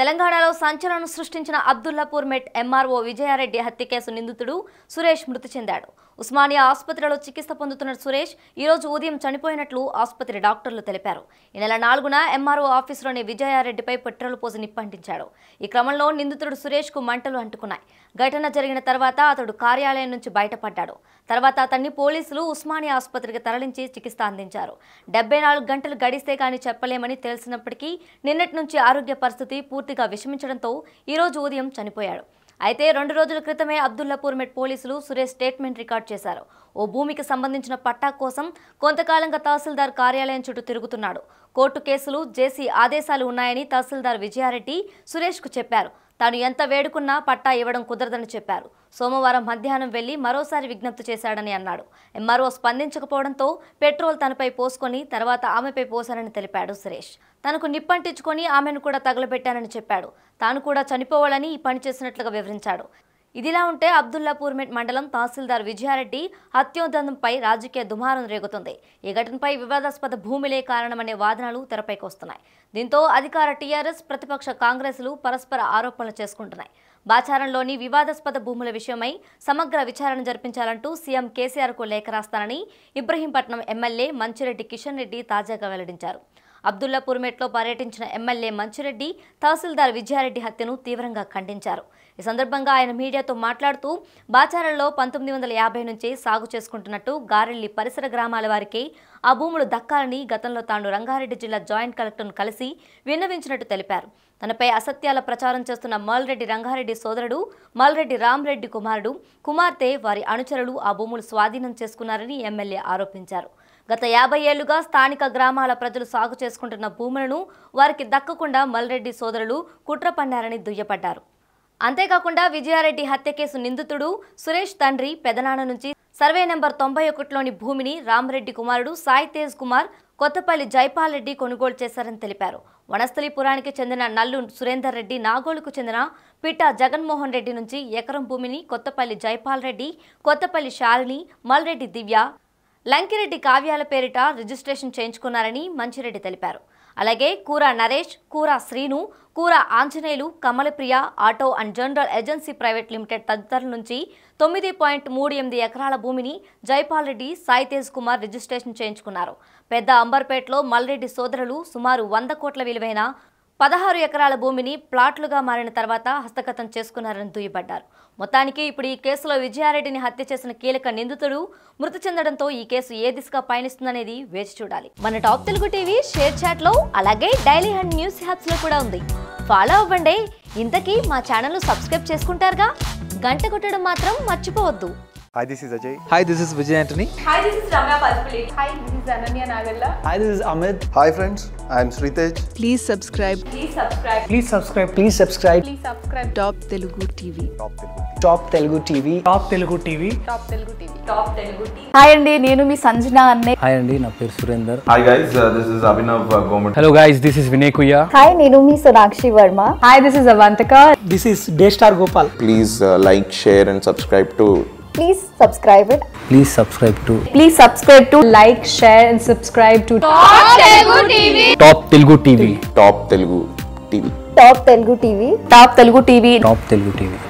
తెలంగాణలో సంచలనం సృష్టించిన అబ్దుల్లాపూర్ మెట్ ఎంఆర్ఓ విజయారెడ్డి హత్య కేసు నిందితుడు సురేష్ మృతి చెందాడు ఉస్మానియా ఆసుపత్రిలో చికిత్స పొందుతున్న సురేష్ ఈ రోజు ఉదయం చనిపోయినట్లు ఆసుపత్రి డాక్టర్లు తెలిపారు ఈ నెల నాలుగున ఎంఆర్ఓ ఆఫీసులోని విజయారెడ్డిపై పెట్రోల్ పోసి నిప్పంటించాడు ఈ క్రమంలో నిందితుడు సురేష్ కు మంటలు అంటుకున్నాయి ఘటన జరిగిన తర్వాత అతడు కార్యాలయం నుంచి బయటపడ్డాడు తర్వాత అతన్ని పోలీసులు ఉస్మానియా ఆసుపత్రికి తరలించి చికిత్స అందించారు డెబ్బై నాలుగు గంటలు గడిస్తే కానీ చెప్పలేమని తెలిసినప్పటికీ నిన్నటి నుంచి ఆరోగ్య పరిస్థితి పూర్తిగా విషమించడంతో ఈ రోజు ఉదయం చనిపోయాడు అయితే రెండు రోజుల క్రితమే అబ్దుల్లాపూర్ మెట్ పోలీసులు సురేష్ స్టేట్మెంట్ రికార్డ్ చేశారు ఓ భూమికి సంబంధించిన పట్టా కోసం కొంతకాలంగా తహసీల్దార్ కార్యాలయం చుట్టూ తిరుగుతున్నాడు కోర్టు కేసులు జేసీ ఆదేశాలు ఉన్నాయని తహసీల్దార్ విజయారెడ్డి సురేష్కు చెప్పారు తాను ఎంత వేడుకున్నా పట్టా ఇవ్వడం కుదరదని చెప్పారు సోమవారం మధ్యాహ్నం వెళ్లి మరోసారి విజ్ఞప్తి చేశాడని అన్నాడు ఎంఆర్ఓ స్పందించకపోవడంతో పెట్రోల్ తనపై పోసుకొని తర్వాత ఆమెపై పోశానని తెలిపాడు సురేష్ తనకు నిప్పంటించుకొని ఆమెను కూడా తగలబెట్టానని చెప్పాడు తాను కూడా చనిపోవాలని ఈ పని చేసినట్లుగా వివరించాడు ఇదిలా ఉంటే అబ్దుల్లాపూర్ మెట్ మండలం తహసీల్దార్ విజయారెడ్డి హత్యోదంతంపై రాజకీయ దుమారం రేగుతుంది ఈ ఘటనపై వివాదాస్పద భూమిలే కారణమనే వాదనలు తెరపైకి వస్తున్నాయి దీంతో అధికార టీఆర్ఎస్ ప్రతిపక్ష కాంగ్రెస్లు పరస్పర ఆరోపణలు చేసుకుంటున్నాయి బాచారంలోని వివాదాస్పద భూముల విషయమై సమగ్ర విచారణ జరిపించాలంటూ సీఎం కేసీఆర్కు లేఖ రాస్తానని ఇబ్రహీంపట్నం ఎమ్మెల్యే మంచిరెడ్డి కిషన్ రెడ్డి తాజాగా వెల్లడించారు అబ్దుల్లాపూర్మెట్లో పర్యటించిన ఎమ్మెల్యే మంచిరెడ్డి తహసీల్దార్ విజయారెడ్డి హత్యను తీవ్రంగా ఖండించారు ఈ సందర్భంగా ఆయన మీడియాతో మాట్లాడుతూ బాచారంలో పంతొమ్మిది వందల యాభై నుంచి సాగు చేసుకుంటున్నట్టు గారెల్లి పరిసర గ్రామాల వారికి ఆ భూములు దక్కాలని గతంలో తాను రంగారెడ్డి జిల్లా జాయింట్ కలెక్టర్ను కలిసి విన్నవించినట్టు తెలిపారు తనపై అసత్యాల ప్రచారం చేస్తున్న మల్రెడ్డి రంగారెడ్డి సోదరుడు మల్రెడ్డి రామ్రెడ్డి కుమారుడు కుమార్తె వారి అనుచరులు ఆ భూములు స్వాధీనం చేసుకున్నారని ఎమ్మెల్యే ఆరోపించారు గత యాభై ఏళ్లుగా స్థానిక గ్రామాల ప్రజలు సాగు చేసుకుంటున్న భూములను వారికి దక్కకుండా మల్రెడ్డి సోదరులు కుట్ర పన్నారని దుయ్యపడ్డారు అంతేకాకుండా విజయారెడ్డి హత్య కేసు నిందితుడు సురేష్ తండ్రి పెదనాన్న నుంచి సర్వే నెంబర్ తొంభై ఒకటిలోని భూమిని రామరెడ్డి కుమారుడు సాయి తేజ్ కుమార్ కొత్తపల్లి జైపాల్ రెడ్డి కొనుగోలు చేశారని తెలిపారు వనస్థలిపురానికి చెందిన నల్లు సురేందర్ రెడ్డి నాగోలుకు చెందిన పిట్ట జగన్మోహన్ రెడ్డి నుంచి ఎకరం భూమిని కొత్తపల్లి జైపాల్ రెడ్డి కొత్తపల్లి శాలిని మల్రెడ్డి దివ్య లంకిరెడ్డి కావ్యాల పేరిట రిజిస్ట్రేషన్ చేయించుకున్నారని మంచిరెడ్డి తెలిపారు అలాగే కూర Naresh Kura Srinu Kura Anjaneyulu Kamalapriya auto and general agency private limited తదితరుల నుంచి తొమ్మిది పాయింట్ మూడు ఎనిమిది ఎకరాల భూమిని జైపాల్ రెడ్డి సాయి తేజ్ కుమార్ రిజిస్ట్రేషన్ చేయించుకున్నారు పెద్ద అంబర్పేటలో మల్రెడ్డి సోదరులు సుమారు వంద కోట్ల విలువైన పదహారు ఎకరాల భూమిని ప్లాట్లుగా మారిన తర్వాత హస్తగతం చేసుకున్నారని దుయ్యబడ్డారు మొత్తానికి ఇప్పుడు ఈ కేసులో విజయారెడ్డిని హత్య చేసిన కీలక నిందితుడు మృతి చెందడంతో ఈ కేసు ఏ దిశగా పయనిస్తుందనేది వేచి చూడాలి మన top Telugu TV share chat లో అలాగే డైలీ హండ్ న్యూస్ హ్యాప్స్ లో కూడా ఉంది ఫాలో అవ్వండి ఇంతకీ మా ఛానల్ సబ్స్క్రైబ్ చేసుకుంటారుగా గంట కొట్టడం మాత్రం మర్చిపోవద్దు Hi, this is Ajay. Hi, this is Vijay Antony. Hi, this is Ramya Palpulate. Hi, this is Ananya Nagalla. Hi, this is Amit. Hi, friends. I am Sritej. Please subscribe Please subscribe. Please subscribe. Please subscribe. Please subscribe. Top Telugu TV. Top Telugu TV. Top Telugu TV. Top Telugu TV. Top Telugu TV. Hi అండి నేను మీ సంజన అన్నే hi అండి నా పేరు Surender Hi guys, uh, this is Abhinav uh, Gomet. Hello guys this is Vinay కుయ్యా hi నేను మీ Sonakshi Varma Hi, this is Avantika. This is Daystar Gopal. please uh, like, share, and subscribe to please subscribe it please subscribe to Please subscribe to like, share, and subscribe to top Telugu TV Top Telugu TV. Top Telugu TV Top Telugu TV. Top Telugu TV